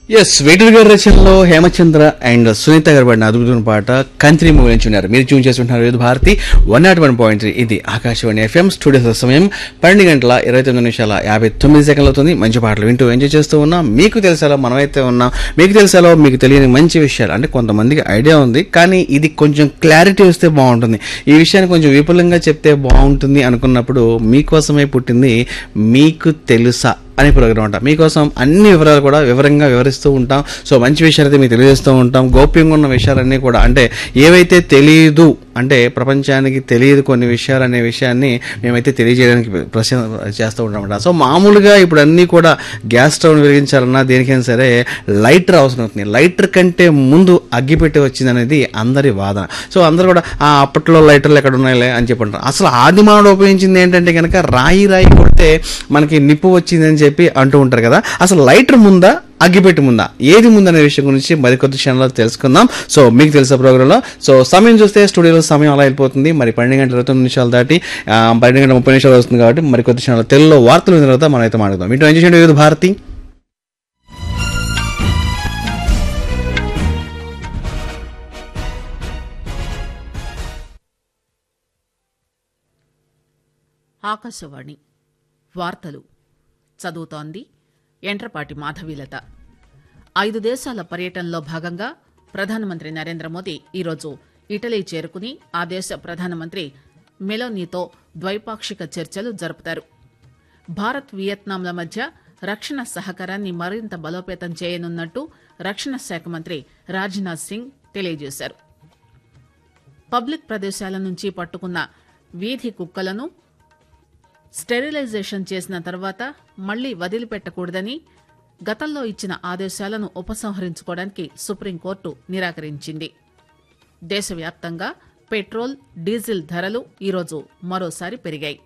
yes Veturi గారి రచనలో Hemachandra and Sunitha గారు పడిన అద్భుతమైన పాట కంత్రి మూవీ నుంచి ఉన్నారు మీరు చూన్ చేస్తుంటున్నారు Vividh Bharati one nought one point three ఇది ఆకాశవాణి ఎఫ్ఎం స్టూడియో సమయం పన్నెండు గంటల ఇరవై తొమ్మిది నిమిషాల యాభై తొమ్మిది సెకండ్లు అవుతుంది మంచి పాటలు వింటూ ఎంజాయ్ చేస్తూ ఉన్నాం మీకు తెలిసేలా మనమైతే ఉన్నాం మీకు తెలిసేలా మీకు తెలియని మంచి విషయాలు అంటే కొంతమందికి ఐడియా ఉంది కానీ ఇది కొంచెం క్లారిటీ వస్తే బాగుంటుంది ఈ విషయాన్ని కొంచెం విపులంగా చెప్తే బాగుంటుంది అనుకున్నప్పుడు మీకోసమే పుట్టింది మీకు తెలుసా అనే ప్రోగ్రామ్ అంట మీకోసం అన్ని వివరాలు కూడా వివరంగా వివరిస్తూ ఉంటాం సో మంచి విషయాలు అయితే మీకు తెలియజేస్తూ ఉంటాం గోప్యంగా ఉన్న విషయాలన్నీ కూడా అంటే ఏవైతే తెలియదు అంటే ప్రపంచానికి తెలియదు కొన్ని విషయాలు అనే విషయాన్ని మేమైతే తెలియజేయడానికి ప్రశ్న చేస్తూ ఉంటాం సో మామూలుగా ఇప్పుడు అన్నీ కూడా గ్యాస్ స్టవ్ వెలిగించాలన్నా దేనికైనా సరే లైటర్ అవసరం అవుతుంది లైటర్ కంటే ముందు అగ్గిపెట్టి వచ్చింది అనేది అందరి వాదన సో అందరూ కూడా "ఆ, అప్పట్లో లైటర్లు ఎక్కడ ఉన్నాయిలే అని చెప్పి అంటారు అసలు ఆది మానవుడు ఉపయోగించింది ఏంటంటే కనుక రాయి రాయి కొడితే మనకి నిప్పు వచ్చింది అని చెప్పి అంటూ ఉంటారు కదా అసలు లైటర్ ముందా అగ్గిపెట్టి ముందా ఏది ముందనే విషయం గురించి మరికొద్ది క్షణాల్లో తెలుసుకుందాం సో మీకు తెలిసే ప్రోగ్రాంలో సో సమయం చూస్తే స్టూడియోలో సమయం అలా వెళ్ళిపోతుంది మరి పన్నెండు గంటల ఇరవై తొమ్మిది నిమిషాలు దాటి ఆ, పన్నెండు గంటల ముప్పై నిమిషాలు వస్తుంది కాబట్టి మరికొద్ది క్షణాలు తెలుగులో వార్తలు విన్న తర్వాత మనం అయితే మాట్లాడదాం ఇటు ఎంజాయ్ చేయండి వివిధ భారతి ఆకాశవాణి వార్తలు చదువుతోంది ఎంట్రపాటి మాధవీలత ఐదు దేశాల పర్యటనలో భాగంగా ప్రధానమంత్రి నరేంద్ర మోదీ ఈరోజు ఇటలీ చేరుకుని ఆ దేశ ప్రధానమంత్రి మెలోనీతో ద్వైపాక్షిక చర్చలు జరుపుతారు భారత్ వియత్నాంల మధ్య రక్షణ సహకారాన్ని మరింత బలోపేతం చేయనున్నట్టు రక్షణ శాఖ మంత్రి రాజ్నాథ్ సింగ్ తెలియజేశారు పబ్లిక్ ప్రదేశాల నుంచి పట్టుకున్న వీధి కుక్కలను స్టెరిలైజేషన్ చేసిన తర్వాత మళ్లీ వదిలిపెట్టకూడదని గతంలో ఇచ్చిన ఆదేశాలను ఉపసంహరించుకోవడానికి సుప్రీంకోర్టు నిరాకరించింది దేశవ్యాప్తంగా పెట్రోల్ డీజిల్ ధరలు ఈరోజు మరోసారి పెరిగాయి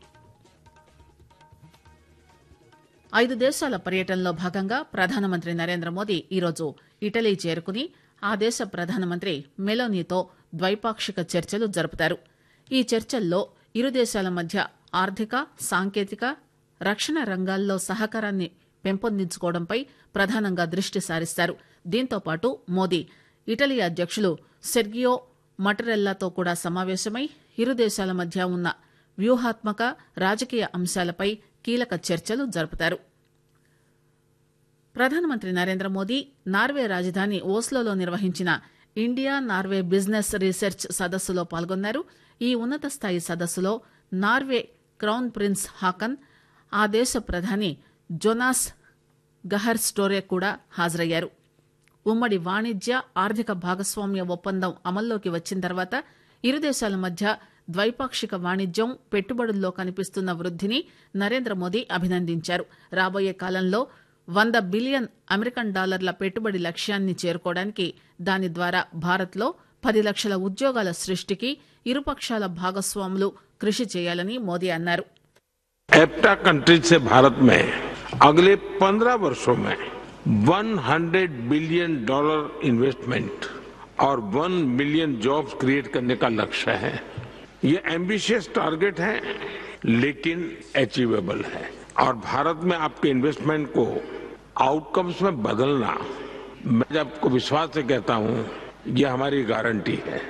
ఐదు దేశాల పర్యటనలో భాగంగా ప్రధానమంత్రి నరేంద్ర మోదీ ఈరోజు ఇటలీ చేరుకుని ఆ దేశ ప్రధానమంత్రి మెలోనీతో ద్వైపాక్షిక చర్చలు జరుపుతారు ఈ చర్చల్లో ఇరు దేశాల మధ్య ఆర్థిక సాంకేతిక రక్షణ రంగాల్లో సహకారాన్ని పెంపొందించుకోవడంపై ప్రధానంగా దృష్టి సారిస్తారు దీంతో పాటు మోదీ ఇటలీ అధ్యక్షులు సెర్గియో మటరెల్లాతో కూడా సమావేశమై ఇరు దేశాల మధ్య ఉన్న వ్యూహాత్మక రాజకీయ అంశాలపై కీలక చర్చలు జరుపుతారు ప్రధానమంత్రి నరేంద్ర మోదీ నార్వే రాజధాని ఓస్లోలో నిర్వహించిన ఇండియా నార్వే బిజినెస్ రీసెర్చ్ సదస్సులో పాల్గొన్నారు ఈ ఉన్నత స్థాయి సదస్సులో నార్వే క్రౌన్ ప్రిన్స్ హాకన్ ఆ దేశ ప్రధాని జొనాస్ గహర్ స్టోరే కూడా హాజరయ్యారు ఉమ్మడి వాణిజ్య ఆర్థిక భాగస్వామ్య ఒప్పందం అమల్లోకి వచ్చిన తర్వాత ఇరు దేశాల మధ్య ద్వైపాక్షిక వాణిజ్యం పెట్టుబడుల్లో కనిపిస్తున్న వృద్ధిని నరేంద్ర మోదీ అభినందించారు రాబోయే కాలంలో వంద బిలియన్ అమెరికన్ డాలర్ల పెట్టుబడి లక్ష్యాన్ని చేరుకోవడానికి దాని ద్వారా భారత్లో పది లక్షల ఉద్యోగాల సృష్టికి ఇరుపక్షాల భాగస్వాములు కృషి చేయాలని మోదీ అన్నారు एप्टा कंट्रीज से भारत में अगले 15 वर्षों में 100 बिलियन डॉलर इन्वेस्टमेंट और 1 मिलियन जॉब्स क्रिएट करने का लक्ष्य है ये एम्बिशियस टारगेट है लेकिन अचीवेबल है और भारत में आपके इन्वेस्टमेंट को आउटकम्स में बदलना मैं आपको विश्वास से कहता हूं ये हमारी गारंटी है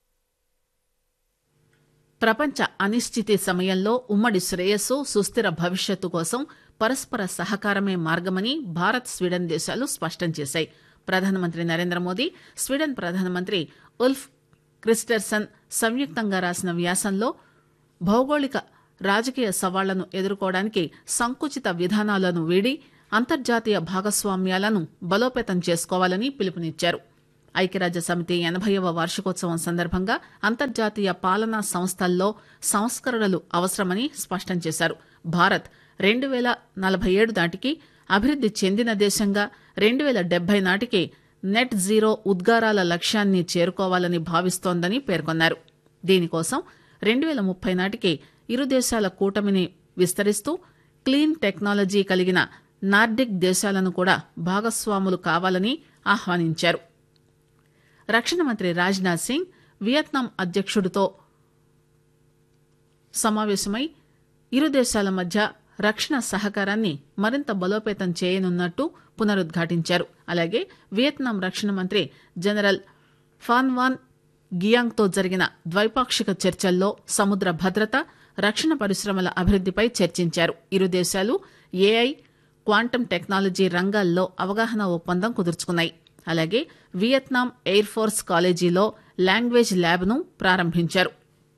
ప్రపంచ అనిశ్చితి సమయంలో ఉమ్మడి శ్రేయస్సు సుస్థిర భవిష్యత్తు కోసం పరస్పర సహకారమే మార్గమని భారత్ స్వీడన్ దేశాలు స్పష్టం చేశాయి ప్రధానమంత్రి నరేంద్ర మోదీ స్వీడన్ ప్రధానమంత్రి ఉల్ఫ్ క్రిస్టర్సన్ సంయుక్తంగా రాసిన వ్యాసంలో భౌగోళిక రాజకీయ సవాళ్లను ఎదుర్కోవడానికి సంకుచిత విధానాలను వీడి అంతర్జాతీయ భాగస్వామ్యాలను బలోపేతం చేసుకోవాలని పిలుపునిచ్చారు ఐక్యరాజ్య సమితి ఎనభైవ వార్షికోత్సవం సందర్భంగా అంతర్జాతీయ పాలనా సంస్థల్లో సంస్కరణలు అవసరమని స్పష్టం చేశారు భారత్ రెండు వేల నలభై ఏడు నాటికి అభివృద్ది చెందిన దేశంగా రెండు వేల డెబ్బై నాటికి నెట్ జీరో ఉద్గారాల లక్ష్యాన్ని చేరుకోవాలని భావిస్తోందని పేర్కొన్నారు దీనికోసం రెండు వేల ముప్పై నాటికి ఇరు దేశాల కూటమిని విస్తరిస్తూ క్లీన్ టెక్నాలజీ కలిగిన నార్డిక్ దేశాలను కూడా భాగస్వాములు కావాలని ఆహ్వానించారు రక్షణ మంత్రి రాజ్నాథ్ సింగ్ వియత్నాం అధ్యక్షుడితో సమావేశమై ఇరు దేశాల మధ్య రక్షణ సహకారాన్ని మరింత బలోపేతం చేయనున్నట్టు పునరుద్ఘాటించారు అలాగే వియత్నాం రక్షణ మంత్రి జనరల్ ఫాన్వాన్ గియాంగ్తో జరిగిన ద్వైపాక్షిక చర్చల్లో సముద్ర భద్రత రక్షణ పరిశ్రమల అభివృద్దిపై చర్చించారు ఇరు దేశాలు ఏఐ క్వాంటం టెక్నాలజీ రంగాల్లో అవగాహన ఒప్పందం కుదుర్చుకున్నాయి అలాగే వియత్నాం ఎయిర్ ఫోర్స్ కాలేజీలో లాంగ్వేజ్ ల్యాబ్ను ప్రారంభించారు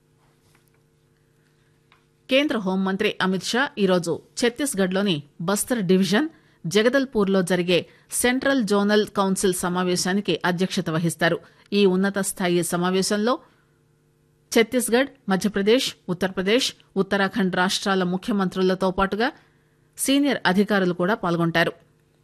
కేంద్ర హోంమంత్రి అమిత్ షా ఈరోజు ఛత్తీస్గఢ్లోని బస్తర్ డివిజన్ జగదల్పూర్లో జరిగే సెంట్రల్ జోనల్ కౌన్సిల్ సమావేశానికి అధ్యక్షత వహిస్తారు ఈ ఉన్నత స్థాయి సమావేశంలో ఛత్తీస్గఢ్ మధ్యప్రదేశ్ ఉత్తరప్రదేశ్ ఉత్తరాఖండ్ రాష్ట్రాల ముఖ్యమంత్రులతో పాటుగా సీనియర్ అధికారులు కూడా పాల్గొంటారు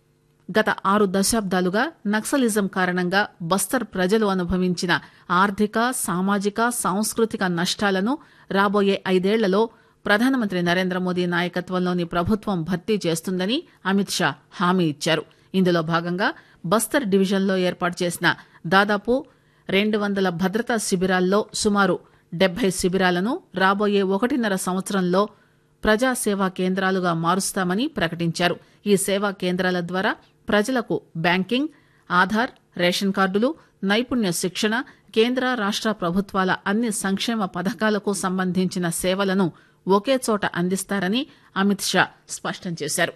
గత ఆరు దశాబ్దాలుగా నక్సలిజం కారణంగా బస్తర్ ప్రజలు అనుభవించిన ఆర్థిక సామాజిక సాంస్కృతిక నష్టాలను రాబోయే ఐదేళ్లలో ప్రధానమంత్రి నరేంద్ర మోదీ నాయకత్వంలోని ప్రభుత్వం భర్తీ చేస్తుందని అమిత్ షా హామీ ఇచ్చారు ఇందులో భాగంగా బస్తర్ డివిజన్లో ఏర్పాటు చేసిన దాదాపు రెండు వందల భద్రతా శిబిరాల్లో సుమారు డెబ్బై శిబిరాలను రాబోయే ఒకటిన్నర సంవత్సరంలో ప్రజా సేవా కేంద్రాలుగా మారుస్తామని ప్రకటించారు ఈ సేవా కేంద్రాల ద్వారా ప్రజలకు బ్యాంకింగ్ ఆధార్ రేషన్ కార్డులు నైపుణ్య శిక్షణ కేంద్ర రాష్ట ప్రభుత్వాల అన్ని సంక్షేమ పథకాలకు సంబంధించిన సేవలను ఒకే చోట అందిస్తారని అమిత్ షా స్పష్టం చేశారు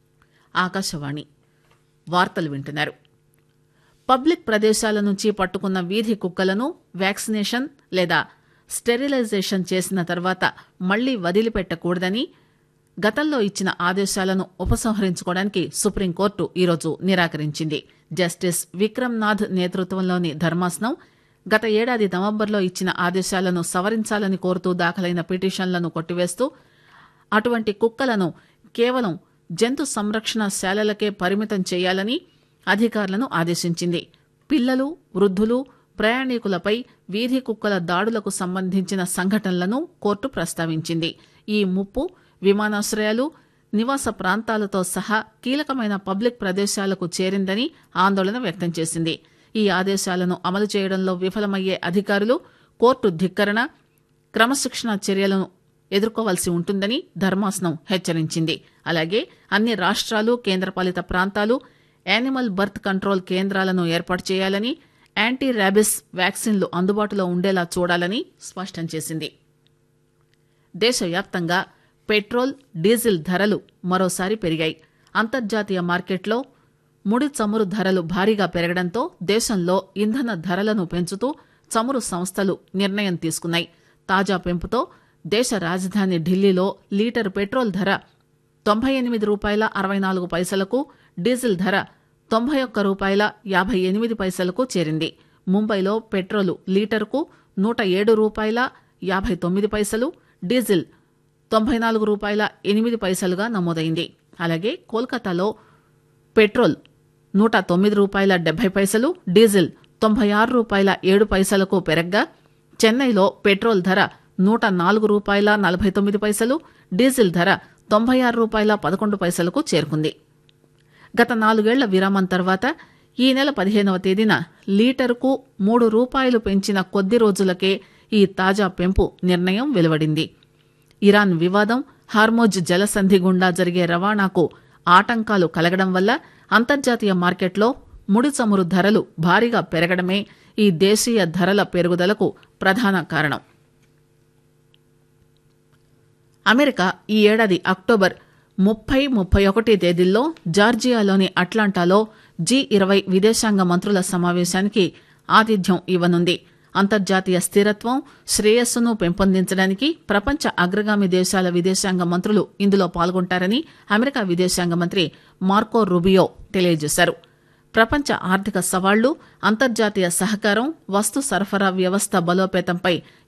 ఆకాశవాణి వార్తలు వింటున్నారు పబ్లిక్ ప్రదేశాల నుంచి పట్టుకున్న వీధి కుక్కలను వ్యాక్సినేషన్ లేదా స్టెరిలైజేషన్ చేసిన తర్వాత మళ్లీ వదిలిపెట్టకూడదని గతంలో ఇచ్చిన ఆదేశాలను ఉపసంహరించుకోవడానికి సుప్రీంకోర్టు ఈరోజు నిరాకరించింది జస్టిస్ విక్రమ్నాథ్ నేతృత్వంలోని ధర్మాసనం గత ఏడాది నవంబర్లో ఇచ్చిన ఆదేశాలను సవరించాలని కోరుతూ దాఖలైన పిటిషన్లను కొట్టివేస్తూ అటువంటి కుక్కలను కేవలం జంతు సంరక్షణ శాలలకే పరిమితం చేయాలని అధికారులను ఆదేశించింది పిల్లలు వృద్ధులు ప్రయాణికులపై వీధి కుక్కల దాడులకు సంబంధించిన సంఘటనలను కోర్టు ప్రస్తావించింది ఈ ముప్పు విమానాశ్రయాలు నివాస ప్రాంతాలతో సహా కీలకమైన పబ్లిక్ ప్రదేశాలకు చేరిందని ఆందోళన వ్యక్తం చేసింది ఈ ఆదేశాలను అమలు చేయడంలో విఫలమయ్యే అధికారులు కోర్టు ధిక్కరణ క్రమశిక్షణ చర్యలను ఎదుర్కోవాల్సి ఉంటుందని ధర్మాసనం హెచ్చరించింది అలాగే అన్ని రాష్ట్రాలు కేంద్రపాలిత ప్రాంతాలు యానిమల్ బర్త్ కంట్రోల్ కేంద్రాలను ఏర్పాటు చేయాలని యాంటీ ర్యాబిస్ వ్యాక్సిన్లు అందుబాటులో ఉండేలా చూడాలని స్పష్టం చేసింది దేశవ్యాప్తంగా పెట్రోల్ డీజిల్ ధరలు మరోసారి పెరిగాయి అంతర్జాతీయ మార్కెట్లో ముడి చమురు ధరలు భారీగా పెరగడంతో దేశంలో ఇంధన ధరలను పెంచుతూ చమురు సంస్థలు నిర్ణయం తీసుకున్నాయి తాజా పెంపుతో దేశ రాజధాని ఢిల్లీలో లీటర్ పెట్రోల్ ధర తొంభై ఎనిమిది రూపాయల అరవై నాలుగు పైసలకు డీజిల్ ధర తొంభై ఒక్క రూపాయల యాభై ఎనిమిది పైసలకు చేరింది ముంబైలో పెట్రోలు లీటరుకు నూట ఏడు రూపాయల యాభై తొమ్మిది పైసలు డీజిల్ తొంభై నాలుగు రూపాయల ఎనిమిది పైసలుగా నమోదైంది అలాగే కోల్కతాలో పెట్రోల్ నూట తొమ్మిది రూపాయల డెబ్బై పైసలు డీజిల్ తొంభై ఆరు రూపాయల ఏడు పైసలకు పెరగ్గా చెన్నైలో పెట్రోల్ ధర నూట నాలుగు రూపాయల నలభై తొమ్మిది పైసలు డీజిల్ ధర తొంభై ఆరు రూపాయల పదకొండు పైసలకు చేరుకుంది గత నాలుగేళ్ల విరామం తర్వాత ఈ నెల పదిహేనవ తేదీన లీటరుకు మూడు రూపాయలు పెంచిన కొద్ది రోజులకే ఈ తాజా పెంపు నిర్ణయం వెలువడింది ఇరాన్ వివాదం హార్మోజ్ జలసంధి గుండా జరిగే రవాణాకు ఆటంకాలు కలగడం వల్ల అంతర్జాతీయ మార్కెట్లో ముడి చమురు ధరలు భారీగా పెరగడమే ఈ దేశీయ ధరల పెరుగుదలకు ప్రధాన కారణం అమెరికా ఈ ఏడాది అక్టోబర్ ముప్పై ముప్పై ఒకటి తేదీల్లో జార్జియాలోని అట్లాంటాలో జీ ఇరవై విదేశాంగ మంత్రుల సమావేశానికి ఆతిథ్యం ఇవ్వనుంది అంతర్జాతీయ స్థిరత్వం శ్రేయస్సును పెంపొందించడానికి ప్రపంచ అగ్రగామి దేశాల విదేశాంగ మంత్రులు ఇందులో పాల్గొంటారని అమెరికా విదేశాంగ మంత్రి మార్కో రుబియో తెలియజేశారు ప్రపంచ ఆర్థిక సవాళ్లు అంతర్జాతీయ సహకారం వస్తు సరఫరా వ్యవస్థ బలోపేతంపై